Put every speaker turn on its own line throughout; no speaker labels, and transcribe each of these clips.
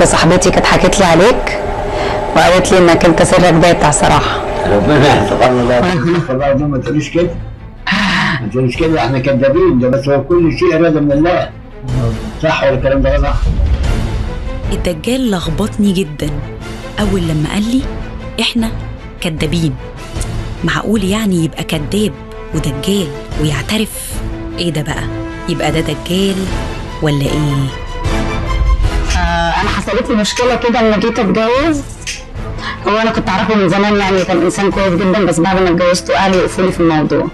صاحبتي كانت حكت لي عليك وقالت لي انك انت سرك باتع صراحه
ربنا سبحان الله والله ما تقوليش كده ما تقوليش كده احنا كذابين ده بس هو كل شيء اراده من الله صح ولا الكلام ده صح؟
الدجال لخبطني جدا أول لما قال لي إحنا كدابين معقول يعني يبقى كداب ودجال ويعترف إيه ده بقى يبقى ده دجال ولا إيه
آه انا حصلت لي مشكله كده لما جيت اتجوز هو انا كنت اعرفه من زمان يعني كان انسان كويس جدا بس بعد ما اتجوزته اهلي وقفوا لي في الموضوع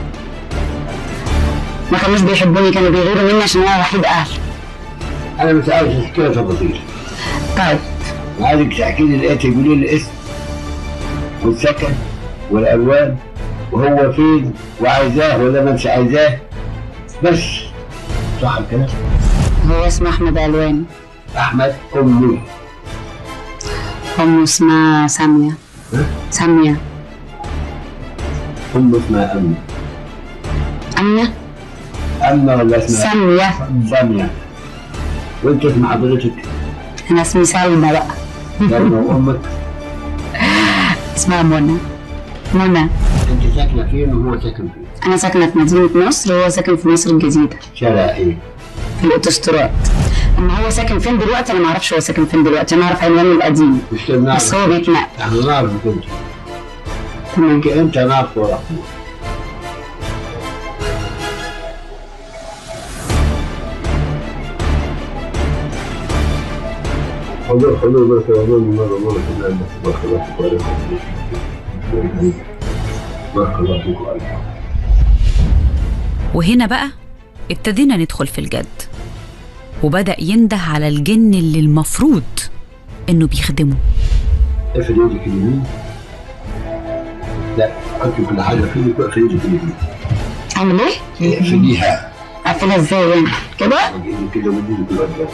ما كانوش بيحبوني كانوا بيغيروا مني عشان انا وحيد اهلي
انا مش عاوز احكي لك تفاصيل
طيب
عايزك تحكي لي الاتي تقولي لي الاسم والسكن والالوان وهو فين وعايزاه ولا ما مش عايزاه بس صح الكلام
هو اسمه احمد الوان
احمد امي
امه اسمها ساميه ساميه
ام اسمها امي
امنه
اما ولا اسمها
ساميه
ساميه وانت اسم حضرتك
انا اسمي سلمى بقى
سلمى وامك
اسمها منى منى
انت ساكنه فين وهو ساكن فين؟
انا ساكنه في مدينه نصر وهو ساكن في مصر الجديده
شارع ايه؟
في الاوتوستراد اما هو ساكن فين دلوقتي انا ما اعرفش هو ساكن فين دلوقتي انا اعرف عنوانه القديم
مش كده نعرف
بس هو بيتنقل
احنا نعرفك انت
تمام
انت نعرف ورقه حضور حضور بس حضور مرة مرة كمان بس بارك الله فيك وعليكم بارك الله فيك وعليكم
وهنا بقى ابتدينا ندخل في الجد وبدأ ينده على الجن اللي المفروض إنه بيخدمه
اقفل ايدك اليمين لا حطي كل حاجة في ايدك واقفل ايدك اليمين
اعمل ايه؟
اقفليها
اقفلها ازاي يعني كده؟
ايدك كده وايدك الوجه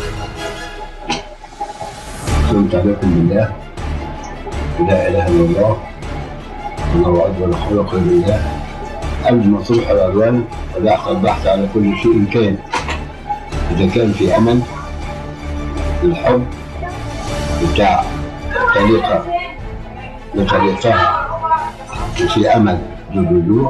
قسمت عليكم بالله لا اله الا الله الله اكبر لا حول ولا قوه الا بالله قبل ما تصبح الالوان ولاحق البحث على كل شيء كان اذا كان في امل الحب بتاع طريقه لطريقها وفي امل للرجوع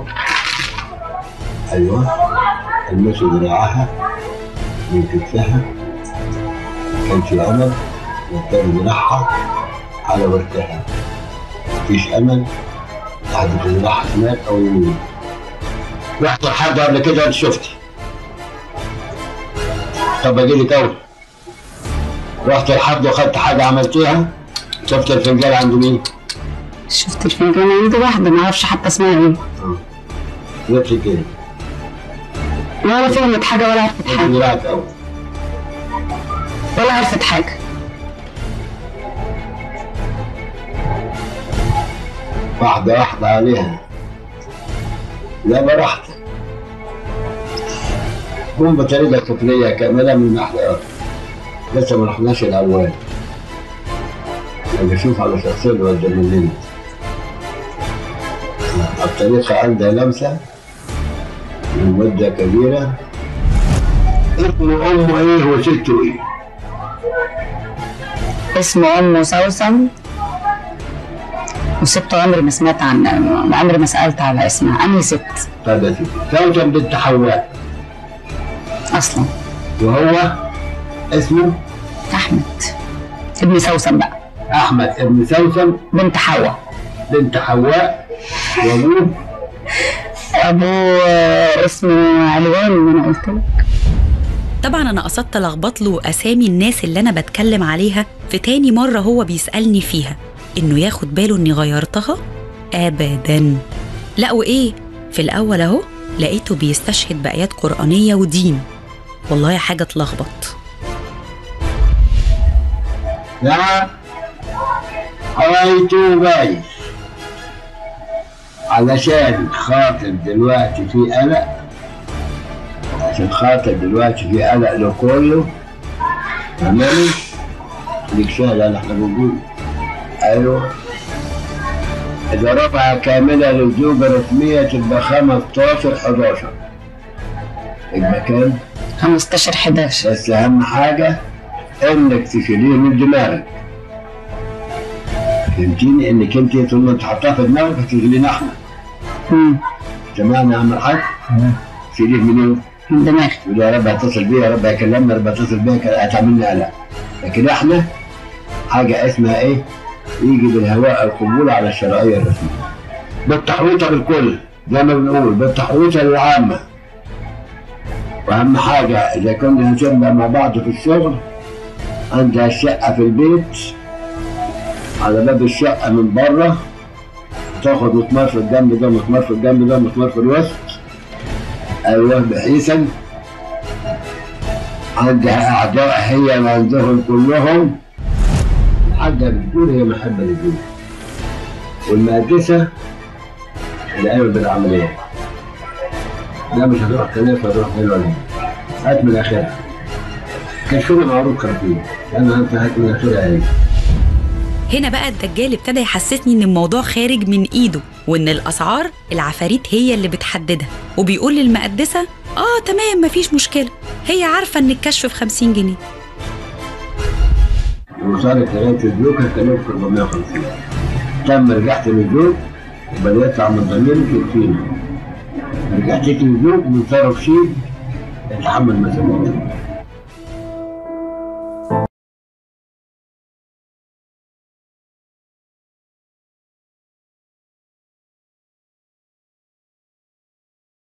ايوه المس ذراعها من كتفها كان في امل وكان ذراعها على وركها مفيش امل لحد ذراعها شمال او يمين رحت لحد قبل كده انت شفتي طب اجي لك اول رحت لحد واخدت حاجه عملتيها شفت الفنجان عند مين؟
شفت الفنجان عندي واحده ما اعرفش حتى اسمها ايه
نفسك ايه؟
ولا فهمت حاجه ولا عرفت
انت
حاجه
دراعك اول
ولا عرفت حاجه
واحدة واحدة عليها لا براحتك قوم بطريقة طفلية كاملة من ناحية لسه ما رحناش الأول أنا بشوف على شخصية الوالدة مننا الطريقة عندها لمسة من مدة كبيرة اسم أمه إيه وسته إيه؟
اسمه امه سوسن وست عمري ما سمعت عن عمري ما سالت على اسمها انهي ست
طيب يا سيدي سوسن بنت حواء
اصلا
وهو اسمه
احمد ابن سوسن بقى
أحمد ابن سوسن
بنت حواء
بنت حواء وابوه
ابوه آه، اسمه علوان اللي انا قلت لك
طبعا انا قصدت الخبط له اسامي الناس اللي انا بتكلم عليها في تاني مره هو بيسالني فيها انه ياخد باله اني غيرتها ابدا لا وايه في الاول اهو لقيته بيستشهد بايات قرانيه ودين والله حاجه تلخبط
نعم حوايته بايظ علشان خاطر دلوقتي في قلق عشان خاطر دلوقتي في قلق لكله فاهماني؟ ليك سهل اللي احنا بنقول ايوه إذا رفع كاملة للزوجة رسمية تبقى 15 11 يبقى كام؟
15 11
بس أهم حاجة انك تشيليه من دماغك فهمتيني انك انت طول ما انت حاطاه في دماغك هتشغلينا احنا
مم.
تمام يا عم الحاج شيليه منين؟
من دماغي
يقول يا رب هتصل بيا يا رب هيكلمنا يا رب هتصل بيا هتعملنا قلق لكن احنا حاجه اسمها ايه؟ يجي بالهواء القبول على الشرعيه الرسميه بالتحويطه بالكل زي ما بنقول بالتحويطه للعامه واهم حاجه اذا كنا هنشبع مع بعض في الشغل عندها الشقه في البيت على باب الشقه من بره تاخد مسمار في الجنب ده مسمار في الجنب ده مسمار في الوسط ايوه بحيثا عندها اعداء هي عندهم كلهم حاجه بتقول هي محبه للدنيا والمقدسه اللي قايمه بالعمليه لا مش هتروح كنيسه هتروح فين ولا إيه. هات من اخرها كشفنا معروف خرطوم انا انت هات من اخرها ايه
هنا بقى الدجال ابتدى يحسسني ان الموضوع خارج من ايده وان الاسعار العفاريت هي اللي بتحددها وبيقول للمقدسه اه تمام مفيش مشكله هي عارفه ان الكشف ب 50 جنيه
وصارت لغايه الزوج هكلمك 450 لما رجعت للزوج وبدات اعمل ضمير يكفيني رجعت للزوج من طرف شيء يتحمل مسؤوليته